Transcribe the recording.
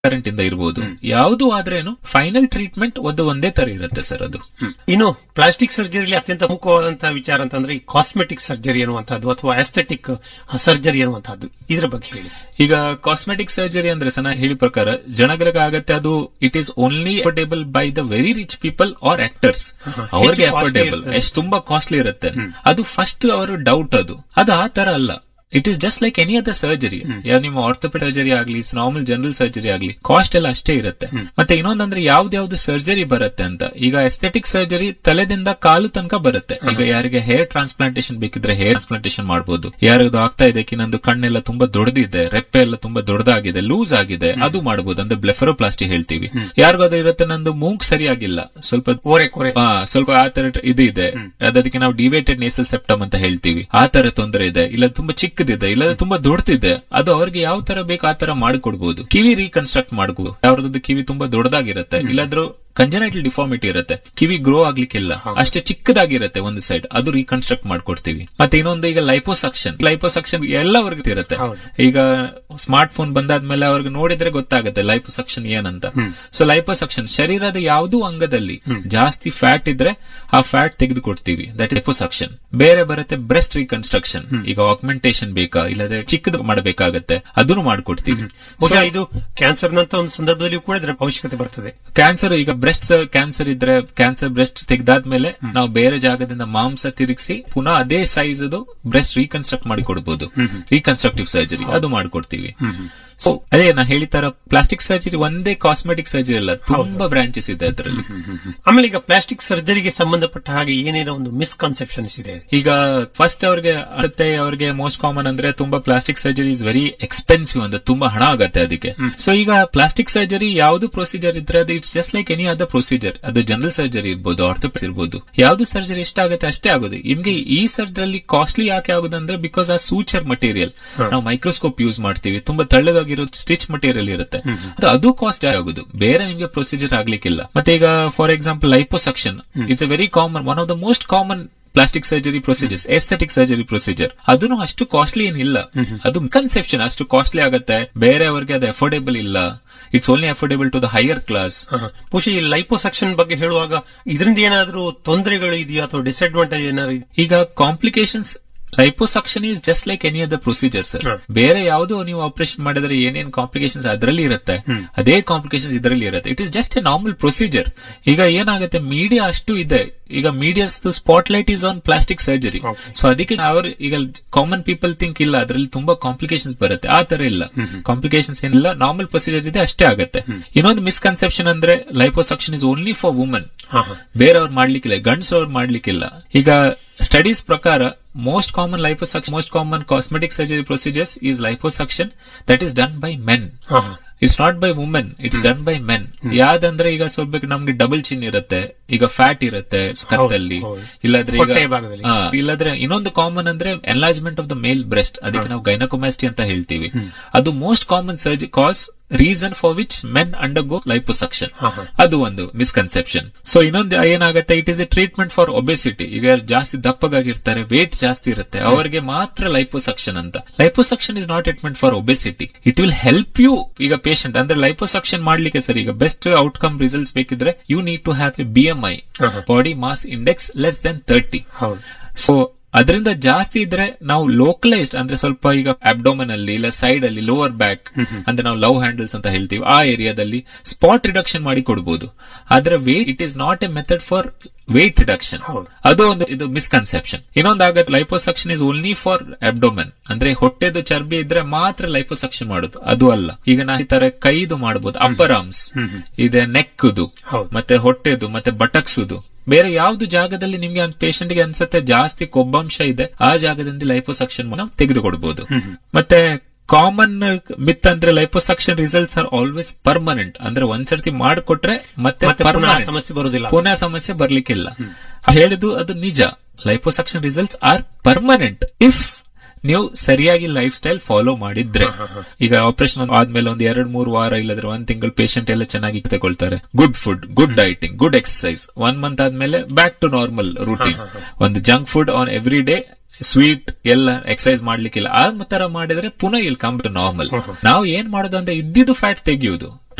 Current ಇಂದ ಇರಬಹುದು ಯಾವುದು ಆದ್ರೇನು ಫೈನಲ್ ಟ್ರೀಟ್ಮೆಂಟ್ ಒಂದು ಒಂದೇ ತರ ಇರುತ್ತೆ ಸರ್ ಅದು ಇನ್ನು ಪ್ಲಾಸ್ಟಿಕ್ ಸರ್ಜರಿಲಿ ಅತ್ಯಂತ ಪ್ರಮುಖವಾದಂತಹ ವಿಚಾರ ಅಂತಂದ್ರೆ ಈ ಕಾಸ್ಮೆಟಿಕ್ ಸರ್ಜರಿ ಅನ್ನುವಂಥದ್ದು ಅಥವಾ ಆಸ್ಥೆಟಿಕ್ ಸರ್ಜರಿ ಅನ್ನುವಂಥದ್ದು ಇದರ ಬಗ್ಗೆ ಹೇಳಿ ಈಗ ಕಾಸ್ಮೆಟಿಕ್ ಸರ್ಜರಿ ಅಂದ್ರೆ ಸನ ಹೇಳಿ ಪ್ರಕಾರ ಜನಗಳಿಗೆ ಆಗತ್ತೆ ಅದು it is only affordable by the very rich people or actors ಅವ್ರಿಗೆ ಹೆಚ್ಚು costly ಅಫೋರ್ಡೇಬಲ್ ಇರ್ತದೆ. ಎಷ್ಟು ತುಂಬಾ ಕಾಸ್ಟ್ಲಿ ಇರುತ್ತೆ ಅದು ಫಸ್ಟ್ ಅವರು ಡೌಟ್ ಅದು ಅದು ಆ ತರ ಅಲ್ಲ it is just like any other surgery ನಿಮ್ಮ ಆರ್ಥೋಪೆಡ್ ಸರ್ಜರಿ ಆಗ್ಲಿ ನಾರ್ಮಲ್ ಜನರಲ್ ಸರ್ಜರಿ ಆಗ್ಲಿ ಕಾಸ್ಟ್ ಎಲ್ಲ ಅಷ್ಟೇ ಇರುತ್ತೆ ಮತ್ತೆ ಇನ್ನೊಂದಂದ್ರೆ ಯಾವ್ದು ಸರ್ಜರಿ ಬರುತ್ತೆ ಅಂತ ಈಗ ಎಸ್ಥೆಟಿಕ್ ಸರ್ಜರಿ ತಲೆದಿಂದ ಕಾಲು ತನಕ ಬರುತ್ತೆ ಈಗ ಯಾರಿಗೆ ಹೇರ್ ಟ್ರಾನ್ಸ್ಪ್ಲಾಂಟೇಶನ್ ಬೇಕಿದ್ರೆ ಹೇರ್ ಟ್ರಾನ್ಸ್ಪ್ಲಾಂಟೇಶನ್ ಮಾಡಬಹುದು ಯಾರಿಗೂ ಆಗ್ತಾ ಇದೆ ಇನ್ನೊಂದು ಕಣ್ಣೆಲ್ಲ ತುಂಬಾ ದೊಡ್ಡದಿದೆ ರೆಪ್ಪೆ ಎಲ್ಲ ತುಂಬಾ ದೊಡ್ಡದಾಗಿದೆ ಲೂಸ್ ಆಗಿದೆ ಅದು ಮಾಡಬಹುದು ಅಂದ್ರೆ ಬ್ಲೆಫರೋಪ್ಲಾಸ್ಟಿ ಹೇಳ್ತೀವಿ ಯಾರಿಗೂ ಅದು ಇರುತ್ತೆ ನಂದು ಮೂಗ್ ಸರಿಯಾಗಿಲ್ಲ ಸ್ವಲ್ಪ ಓರೆ ಕೊರೆ ಆ, ಸ್ವಲ್ಪ ಆ ತರ ಇದು ಇದೆ ಅದಕ್ಕೆ ನಾವು ಡಿವೇಟೆಡ್ ನೇಸಲ್ ಸೆಪ್ಟಮ್ ಅಂತ ಹೇಳ್ತೀವಿ ಆ ತರ ತೊಂದರೆ ಇದೆ ಇಲ್ಲ ತುಂಬಾ ಚಿಕ್ಕದಿದೆ ಇಲ್ಲ ತುಂಬಾ ದೊಡ್ಡದಿದೆ ಅದು ಅವ್ರಿಗೆ ಯಾವ ತರ ಬೇಕು ಆ ತರ ಮಾಡಿಕೊಡ್ಬೋದು ಕಿವಿ ರೀಕನ್ಸ್ಟ್ರಕ್ಟ್ ಮಾಡ್ಬೋದು ಯಾವ್ದು ಕಿವಿ ತುಂಬಾ ದೊಡ್ಡದಾಗಿರುತ್ತೆ ಇಲ್ಲಾದ್ರೂ ಕಂಜನೈಟಲ್ ಡಿಫಾರ್ಮಿಟಿ ಇರುತ್ತೆ ಕಿವಿ ಗ್ರೋ ಆಗ್ಲಿಕ್ಕಿಲ್ಲ ಅಷ್ಟೇ ಚಿಕ್ಕದಾಗಿರುತ್ತೆ ಒಂದು ಸೈಡ್ ಅದು ರೀಕನ್ಸ್ಟ್ರಕ್ಟ್ ಮಾಡ್ಕೊಡ್ತೀವಿ ಮತ್ತೆ ಇನ್ನೊಂದು ಈಗ ಲೈಪೋಸಕ್ಷನ್ ಲೈಪೋಸಕ್ಷನ್ ಎಲ್ಲವರ್ಗೂ ಇರುತ್ತೆ ಈಗ ಸ್ಮಾರ್ಟ್ ಫೋನ್ ಬಂದಾದ್ಮೇಲೆ ಅವ್ರಿಗೆ ನೋಡಿದ್ರೆ ಗೊತ್ತಾಗುತ್ತೆ ಲೈಪೋಸಕ್ಷನ್ ಏನಂತ ಸೊ ಲೈಪೋಸಕ್ಷನ್ ಶರೀರದ ಯಾವುದೂ ಅಂಗದಲ್ಲಿ ಜಾಸ್ತಿ ಫ್ಯಾಟ್ ಇದ್ರೆ ಆ ಫ್ಯಾಟ್ ತೆಗೆದು ಕೊಡ್ತೀವಿ ದಟ್ ಲೈಪೋಸಕ್ಷನ್ ಬೇರೆ ಬರುತ್ತೆ ಬ್ರೆಸ್ಟ್ ರೀಕನ್ಸ್ಟ್ರಕ್ಷನ್ ಈಗ ಆಗ್ಮೆಂಟೇಶನ್ ಬೇಕಾ ಇಲ್ಲದೆ ಚಿಕ್ಕದು ಮಾಡಬೇಕಾಗತ್ತೆ ಅದನ್ನು ಮಾಡ್ಕೊಡ್ತೀವಿ ಬಹುಶಃ ಇದು ಕ್ಯಾನ್ಸರ್ ನಂತ ಒಂದು ಸಂದರ್ಭದಲ್ಲಿಯೂ ಕೂಡ ಇದರ ಅವಶ್ಯಕತೆ ಬರ್ತದೆ ಕ್ಯಾನ್ಸರ್ ಈಗ ಬ್ರೆಸ್ಟ್ ಕ್ಯಾನ್ಸರ್ ಇದ್ರೆ ಕ್ಯಾನ್ಸರ್ ಬ್ರೆಸ್ಟ್ ತೆಗೆದಾದ್ಮೇಲೆ ನಾವು ಬೇರೆ ಜಾಗದಿಂದ ಮಾಂಸ ತಿರುಗಿಸಿ ಪುನಃ ಅದೇ ಸೈಜ್ ಅದು ಬ್ರೆಸ್ಟ್ ರೀಕನ್ಸ್ಟ್ರಕ್ಟ್ ಮಾಡಿ ಕೊಡಬಹುದು ರೀಕನ್ಸ್ಟ್ರಕ್ಟಿವ್ ಸರ್ಜರಿ ಅದು ಮಾಡ್ಕೊಡ್ತೀವಿ ಸೊ ಅದೇ ನಾ ಹೇಳಿತರ ಪ್ಲಾಸ್ಟಿಕ್ ಸರ್ಜರಿ ಒಂದೇ ಕಾಸ್ಮೆಟಿಕ್ ಸರ್ಜರಿ ಅಲ್ಲ ತುಂಬಾ ಬ್ರಾಂಚಸ್ ಇದೆ ಅದರಲ್ಲಿ ಆಮೇಲೆ ಈಗ ಪ್ಲಾಸ್ಟಿಕ್ ಸರ್ಜರಿಗೆ ಸಂಬಂಧಪಟ್ಟ ಹಾಗೆ ಏನೇನೋ ಒಂದು ಮಿಸ್ಕನ್ಸೆಪ್ಷನ್ಸ್ ಇದೆ ಈಗ ಫಸ್ಟ್ ಅವ್ರಿಗೆ ಅತ್ತೆ ಅವ್ರಿಗೆ ಮೋಸ್ಟ್ ಕಾಮನ್ ಅಂದ್ರೆ ತುಂಬಾ plastic surgery is very expensive ಅಂದ್ರೆ ತುಂಬಾ ಹಣ ಆಗತ್ತೆ ಅದಕ್ಕೆ ಸೊ ಈಗ ಪ್ಲಾಸ್ಟಿಕ್ ಸರ್ಜರಿ ಯಾವ್ದು ಪ್ರೊಸೀಜರ್ ಇದ್ರೆ ಅದು it's just like any other procedure ಅದು ಜನರಲ್ ಸರ್ಜರಿ ಇರ್ಬೋದು ಆರ್ಥೋಪಿಕ್ಸ್ ಇರ್ಬೋದು ಯಾವ್ದು ಸರ್ಜರಿ ಎಷ್ಟಾಗುತ್ತೆ ಅಷ್ಟೇ ಆಗೋದು ನಿಮ್ಗೆ ಈ ಸರ್ಜರಿ ಕಾಸ್ಟ್ಲಿ ಯಾಕೆ ಆಗುದಂದ್ರೆ ಬಿಕಾಸ್ ಆ ಸೂಚರ್ ಮಟೀರಿಯಲ್ ನಾವು ಮೈಕ್ರೋಸ್ಕೋಪ್ ಯೂಸ್ ಮಾಡ್ತೀವಿ ತುಂಬಾ ತೆಳ್ಳಗಾಗಿರೋ ಸ್ಟಿಚ್ ಮಟೀರಿಯಲ್ ಇರುತ್ತೆ ಅದು ಅದು ಕಾಸ್ಟ್ ಆಗೋದು ಬೇರೆ ನಿಮ್ಗೆ ಪ್ರೊಸೀಜರ್ ಆಗ್ಲಿಕ್ಕಿಲ್ಲ ಮತ್ತೆ ಈಗ for example liposuction it's a very common one of the most common plastic surgery procedures aesthetic surgery procedure ಅದನ್ನು ಅಷ್ಟು ಕಾಸ್ಟ್ಲಿ ಏನಿಲ್ಲ ಅದು ಕನ್ಸೆಪ್ಷನ್ ಅಷ್ಟು ಕಾಸ್ಟ್ಲಿ ಆಗತ್ತೆ ಬೇರೆಯವರಿಗೆ ಅದು ಅಫೋರ್ಡೇಬಲ್ ಇಲ್ಲ it's only affordable to the higher class ಹ, ಹ. ಬಹುಶಃ ಈ ಲೈಪೋಸಕ್ಷನ್ ಬಗ್ಗೆ ಹೇಳುವಾಗ ಇದರಿಂದ ಏನಾದ್ರೂ ತೊಂದರೆಗಳು ಇದೆಯಾ ಅಥವಾ ಡಿಸ್ಅಡ್ವಾಂಟೇಜ್ ಏನಾದ್ರು ಇದೆಯಾ? ಈಗ complications liposuction is just like any other procedure sir ಹ. ಬೇರೆ ಯಾವುದು ನೀವು ಆಪರೇಷನ್ ಮಾಡಿದ್ರೆ ಏನೇನ್ ಕಾಂಪ್ಲಿಕೇಶನ್ಸ್ ಅದರಲ್ಲಿ ಇರುತ್ತೆ ಅದೇ ಕಾಂಪ್ಲಿಕೇಶನ್ಸ್ ಇದರಲ್ಲಿ ಇರುತ್ತೆ it is just a normal procedure ಈಗ ಏನಾಗುತ್ತೆ ಮೀಡಿಯಾ ಅಷ್ಟು ಇದೆ ಈಗ media's spotlight is on plastic surgery Okay. So ಅದಕ್ಕೆ ಅವರು ಈಗ ಕಾಮನ್ ಪೀಪಲ್ ಥಿಂಕ್ ಇಲ್ಲ ಅದರಲ್ಲಿ ತುಂಬಾ ಕಾಂಪ್ಲಿಕೇಶನ್ಸ್ ಬರುತ್ತೆ ಆ ತರ ಇಲ್ಲ ಕಾಂಪ್ಲಿಕೇಶನ್ಸ್ ಏನಿಲ್ಲ ನಾರ್ಮಲ್ ಪ್ರೊಸೀಜರ್ ಇದೆ ಅಷ್ಟೇ ಆಗುತ್ತೆ ಇನ್ನೊಂದು ಮಿಸ್ಕನ್ಸೆಪ್ಷನ್ ಅಂದ್ರೆ liposuction is only for woman ಹ, ಹ. ಬೇರೆಯವ್ರು ಮಾಡ್ಲಿಕ್ಕಿಲ್ಲ ಗಂಡಸರವ್ರು ಮಾಡ್ಲಿಕ್ಕಿಲ್ಲ ಈಗ ಸ್ಟಡೀಸ್ ಪ್ರಕಾರ most common liposuction most common cosmetic surgery procedures is liposuction that is done by men ಹ, ಹ. It's not by women it's done by men ಯಾವ್ದಂದ್ರೆ ಈಗ ಸ್ವಲ್ಪ ನಮ್ಗೆ ಡಬಲ್ ಚಿನ್ ಇರುತ್ತೆ ಈಗ ಫ್ಯಾಟ್ ಇರುತ್ತೆ ಕತ್ತಲ್ಲಿ ಹೌದು. ಇಲ್ಲಾದ್ರೆ ಈಗ ಹೊಟ್ಟೆ ಭಾಗದಲ್ಲಿ. ಹಾ, ಇಲ್ಲಾದ್ರೆ ಇನ್ನೊಂದು ಕಾಮನ್ ಅಂದ್ರೆ enlargement of the male breast ಅದಕ್ಕೆ ನಾವು ಗೈನಕೋಮ್ಯಾಸ್ಟಿ ಅಂತ ಹೇಳ್ತೀವಿ ಅದು most common surgery cause reason for which men undergo liposuction ಹ, ಹ. ಅದು ಒಂದು ಮಿಸ್ಕನ್ಸೆಪ್ಷನ್ ಸೊ ಇನ್ನೊಂದು ಏನಾಗುತ್ತೆ it is a treatment for obesity ಈಗ ಯಾರು ಜಾಸ್ತಿ ದಪ್ಪಗಾಗಿರ್ತಾರೆ ವೇಟ್ ಜಾಸ್ತಿ ಇರುತ್ತೆ ಅವರಿಗೆ ಮಾತ್ರ ಲೈಪೋಸಕ್ಷನ್ ಅಂತ liposuction is not treatment for obesity it will help you ಈಗ ಪೇಷಂಟ್ ಅಂದ್ರೆ ಲೈಪೋಸಕ್ಷನ್ ಮಾಡ್ಲಿಕ್ಕೆ ಸರ್ ಈಗ ಬೆಸ್ಟ್ ಔಟ್ಕಮ್ ರಿಸಲ್ಟ್ಸ್ ಬೇಕಿದ್ರೆ you need to have a B M I ಹ, ಹ. Body mass index less than thirty ಹೌದು so ಅದರಿಂದ ಜಾಸ್ತಿ ಇದ್ರೆ ನಾವು ಲೋಕಲೈಸ್ಡ್ ಅಂದ್ರೆ ಸ್ವಲ್ಪ ಈಗ ಅಬ್ಡೋಮನ್ ಅಲ್ಲಿ ಇಲ್ಲ ಸೈಡ್ ಅಲ್ಲಿ ಲೋವರ್ ಬ್ಯಾಕ್ ಅಂದ್ರೆ ನಾವು ಲವ್ ಹ್ಯಾಂಡಲ್ಸ್ ಅಂತ ಹೇಳ್ತೀವಿ ಆ ಏರಿಯಾದಲ್ಲಿ ಸ್ಪಾಟ್ ರಿಡಕ್ಷನ್ ಮಾಡಿ ಕೊಡಬಹುದು ಆದ್ರೆ weight it is not a method for weight reduction ಹೌದು. ಅದು ಒಂದು ಇದು ಮಿಸ್ಕನ್ಸೆಪ್ಷನ್ ಇನ್ನೊಂದಾಗತ್ತೆ liposuction is only for abdomen ಅಂದ್ರೆ ಹೊಟ್ಟೆದು ಚರ್ಬಿ ಇದ್ರೆ ಮಾತ್ರ ಲೈಪೋಸಕ್ಷನ್ ಮಾಡೋದು ಅದು ಅಲ್ಲ ಈಗ ನಾ ಈ ತರ ಕೈದು ಮಾಡಬಹುದು ಅಪ್ಪರ್ ಆರ್ಮ್ಸ್ ಇದೆ ನೆಕ್ದು ಹೌದು. ಮತ್ತೆ ಹೊಟ್ಟೆದು ಮತ್ತೆ ಬಟಕ್ಸುದು ಬೇರೆ ಯಾವ್ದು ಜಾಗದಲ್ಲಿ ನಿಮ್ಗೆ ಪೇಷಂಟ್ ಗೆ ಅನ್ಸುತ್ತೆ ಜಾಸ್ತಿ ಕೊಬ್ಬಂಶ ಇದೆ ಆ ಜಾಗದಿಂದ ಲೈಪೋಸಕ್ಷನ್ ನಾವು ತೆಗೆದುಕೊಡ್ಬಹುದು ಮತ್ತೆ ಕಾಮನ್ ಮಿತ್ ಅಂದ್ರೆ liposuction results are always permanent ಅಂದ್ರೆ ಒಂದ್ಸರ್ತಿ ಮಾಡಿಕೊಟ್ರೆ ಮತ್ತೆ ಮತ್ತೆ ಪುನಃ ಆ permanent. ಸಮಸ್ಯೆ ಬರುವುದಿಲ್ಲ ಪುನಃ ಸಮಸ್ಯೆ ಬರ್ಲಿಕ್ಕಿಲ್ಲ ಹೇಳಿದ್ದು ಅದು ನಿಜ liposuction results are permanent if ನೀವು ಸರಿಯಾಗಿ ಲೈಫ್ ಸ್ಟೈಲ್ ಫಾಲೋ ಮಾಡಿದ್ರೆ ಈಗ ಆಪರೇಷನ್ ಆದ್ಮೇಲೆ ಒಂದ್ ಎರಡ್ ಮೂರು ವಾರ ಇಲ್ಲದ್ರೆ ಒಂದ್ ತಿಂಗಳು ಪೇಷಂಟ್ ಎಲ್ಲ ಚೆನ್ನಾಗಿ ತಗೊಳ್ತಾರೆ good food good dieting good exercise one month ಆದ್ಮೇಲೆ ಬ್ಯಾಕ್ ಟು ನಾರ್ಮಲ್ ರೂಟೀನ್ ಒಂದು junk food on every day sweet ಎಲ್ಲ ಎಕ್ಸರ್ಸೈಸ್ ಮಾಡ್ಲಿಕ್ಕಿಲ್ಲ ಆ ತರ ಮಾಡಿದ್ರೆ ಪುನಃ ಇಲ್ಲಿ ಕಮ್ ಟು ನಾರ್ಮಲ್ ನಾವು ಏನ್ ಮಾಡೋದು ಅಂದ್ರೆ ಇದ್ದಿದ್ದು ಫ್ಯಾಟ್ ತೆಗೆಯುವುದು